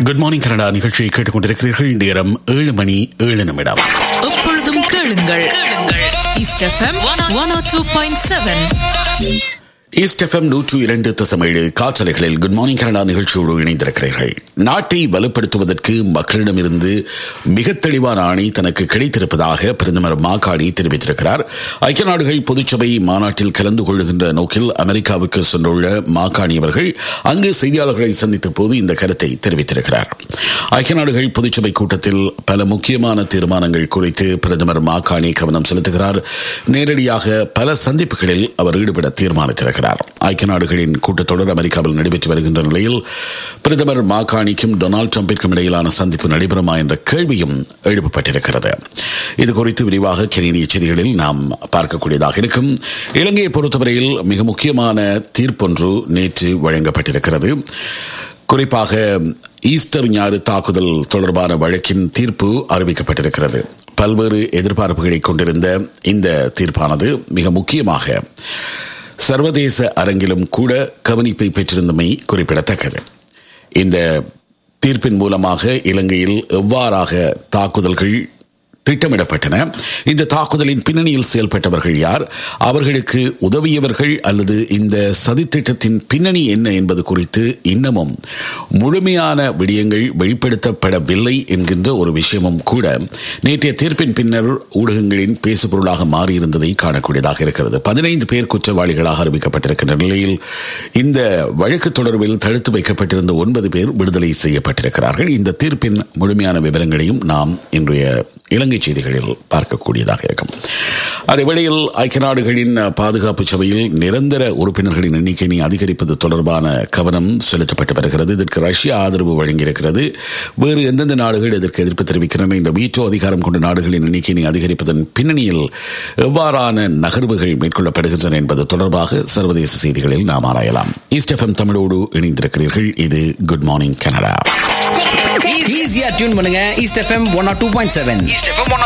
good morning Canada நிகழ்ச்சியை கேட்டுக்கொண்டிருக்கிறீர்கள் நேரம் ஏழு மணி ஏழு நிமிடம் எப்பொழுதும் கேளுங்கள் கேளுங்கள் east FM one oh two point seven east FM நூற்று இரண்டு தசமேழு காற்றலைகளில் குட் மார்னிங் கனடா நிகழ்ச்சியோடு இணைந்திருக்கிறீர்கள் நாட்டை வலுப்படுத்துவதற்கு மக்களிடமிருந்து மிக தெளிவான ஆணை தனக்கு கிடைத்திருப்பதாக பிரதமர் மாகாணி தெரிவித்திருக்கிறார் ஐக்கிய நாடுகள் பொதுச்சபை மாநாட்டில் கலந்து கொள்கின்ற நோக்கில் அமெரிக்காவுக்கு சென்றுள்ள மாகாணி அவர்கள் அங்கு செய்தியாளர்களை சந்தித்த போது இந்த கருத்தை தெரிவித்திருக்கிறார் ஐக்கிய நாடுகள் பொதுச்சபை கூட்டத்தில் பல முக்கியமான தீர்மானங்கள் குறித்து பிரதமர் மாகாணி கவனம் செலுத்துகிறார் நேரடியாக பல சந்திப்புகளில் அவர் ஈடுபட தீர்மானித்திருக்கிறார் ஐக்கிய நாடுகளின் கூட்டத்தொடர் அமெரிக்காவில் நடைபெற்று வருகின்ற நிலையில் பிரதமர் மாகாணிக்கும் டொனால்டு டிரம்பிற்கும் இடையிலான சந்திப்பு நடைபெறுமா என்ற கேள்வியும் எழுப்பப்பட்டிருக்கிறது இது குறித்து விரிவாக கெனேடிய செய்திகளில் நாம் பார்க்கக்கூடியதாக இருக்கும் இலங்கையை பொறுத்தவரையில் மிக முக்கியமான தீர்ப்பொன்று நேற்று வழங்கப்பட்டிருக்கிறது குறிப்பாக ஈஸ்டர் ஞாயிறு தாக்குதல் தொடர்பான வழக்கின் தீர்ப்பு அறிவிக்கப்பட்டிருக்கிறது பல்வேறு எதிர்பார்ப்புகளை கொண்டிருந்த இந்த தீர்ப்பானது மிக முக்கியமாக சர்வதேச அரங்கிலும் கூட கவனிப்பை பெற்றிருந்தமை குறிப்பிடத்தக்கது இந்த தீர்ப்பின் மூலமாக இலங்கையில் எவ்வாறாக தாக்குதல்கள் திட்டமிடப்பட்டன இந்த தாக்குதலின் பின்னணியில் செயல்பட்டவர்கள் யார் அவர்களுக்கு உதவியவர்கள் அல்லது இந்த சதித்திட்டத்தின் பின்னணி என்ன என்பது குறித்து இன்னமும் முழுமையான விடயங்கள் வெளிப்படுத்தப்படவில்லை என்கின்ற ஒரு விஷயமும் கூட நேற்றைய தீர்ப்பின் பின்னர் ஊடகங்களின் பேசுபொருளாக மாறியிருந்ததை காணக்கூடியதாக இருக்கிறது பதினைந்து பேர் குற்றவாளிகளாக அறிவிக்கப்பட்டிருக்கின்ற நிலையில் இந்த வழக்கு தொடர்பில் தடுத்து வைக்கப்பட்டிருந்த ஒன்பது பேர் விடுதலை செய்யப்பட்டிருக்கிறார்கள் இந்த தீர்ப்பின் முழுமையான விவரங்களையும் நாம் இன்றைய இலங்கை செய்திகளில் பார்க்கக்கூடியதாக இருக்கும் அதேவேளையில் ஐக்கிய நாடுகளின் பாதுகாப்பு சபையில் நிரந்தர உறுப்பினர்களின் எண்ணிக்கையை அதிகரிப்பது தொடர்பான கவனம் செலுத்தப்பட்டு வருகிறது இதற்கு ரஷ்யா ஆதரவு வழங்கியிருக்கிறது வேறு எந்தெந்த நாடுகள் இதற்கு எதிர்ப்பு தெரிவிக்கின்றன இந்த வீட்டோ அதிகாரம் கொண்ட நாடுகளின் எண்ணிக்கையை அதிகரிப்பதன் பின்னணியில் எவ்வாறான நகர்வுகள் மேற்கொள்ளப்படுகின்றன என்பது தொடர்பாக சர்வதேச செய்திகளில் நாம் ஆராயலாம் ஈஸ்ட் எஃப்எம் தமிழோடு இணைந்திருக்கிறீர்கள் இது குட் மார்னிங் கனடா ஈஸியா டியூன் பண்ணுங்க east FM one oh two point seven East FM 102.7